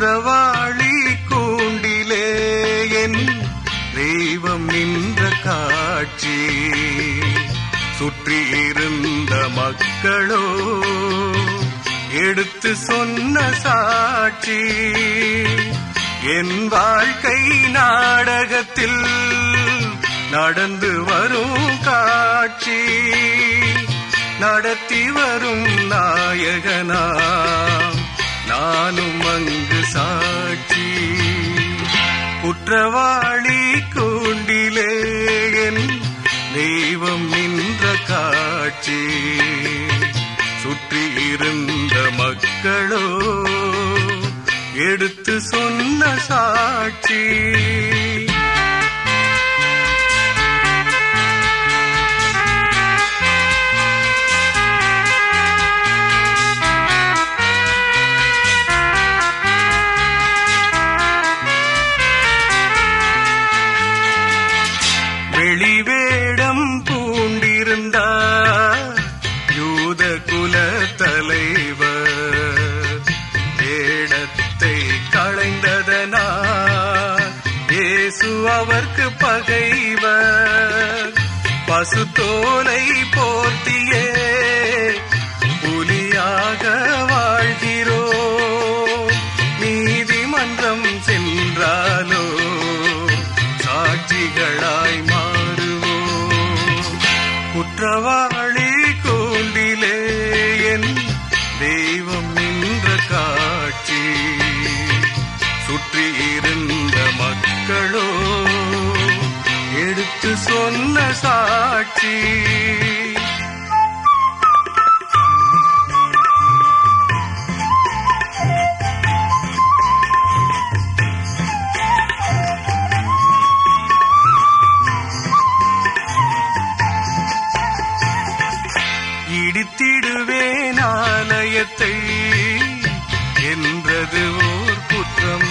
குற்றவாளி கூண்டிலே என் தெய்வம் நின்ற காட்சி சுற்றி இருந்த மக்களோ எடுத்து சொன்ன சாட்சி என் வாழ்க்கை நாடகத்தில் நடந்து வரும் காட்சி நடத்தி வரும் நாயகனா நானும் அங்கு சாட்சி குற்றவாளி கூண்டிலே என் தெய்வம் நின்ற காட்சி சுற்றி இருந்த மக்களோ எடுத்து சொன்ன சாட்சி வெளிவேடம் பூண்டிருந்தார் யூத குல தலைவர் வேடத்தை களைந்ததனால் இயேசு அவர்க்கு பகைவர் பசு தோலை போர்த்தியே புலியாக வாழ்கிறோ நீதிமன்றம் சென்றாலோ சாட்சிகளாய் மாறுவோம் குற்றவாளி கூண்டிலே என் தெய்வம் நின்ற காட்சி சுற்றி இருந்த மக்களோ எடுத்து சொன்ன சாட்சி இடித்திடுவேன் ஆலயத்தை என்றது ஓர் குற்றம்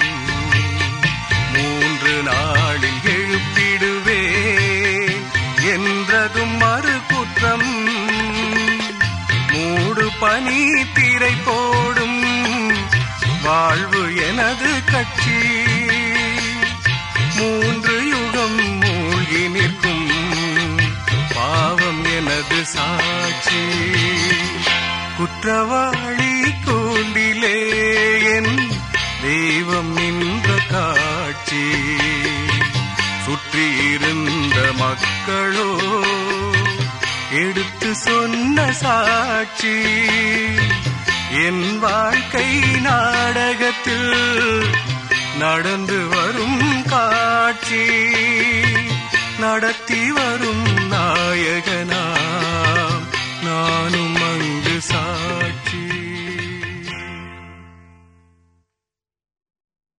மூன்று நாளில் எழுப்பிடுவேன் என்றதும் மறு குற்றம் மூடு பனி திரை போடும் வாழ்வு எனது கட்சி மூன்று யுகம் மூழ்கி நிற்கும் பாவம் எனது சாட்சி குற்றவாளி கூண்டிலே என் தெய்வம் நின்ற காட்சி சுற்றி இருந்த மக்களோ எடுத்து சொன்ன சாட்சி என் வாழ்க்கை நாடகத்தில் நடந்து வரும் காட்சி நடத்தி வரும் நாயகனா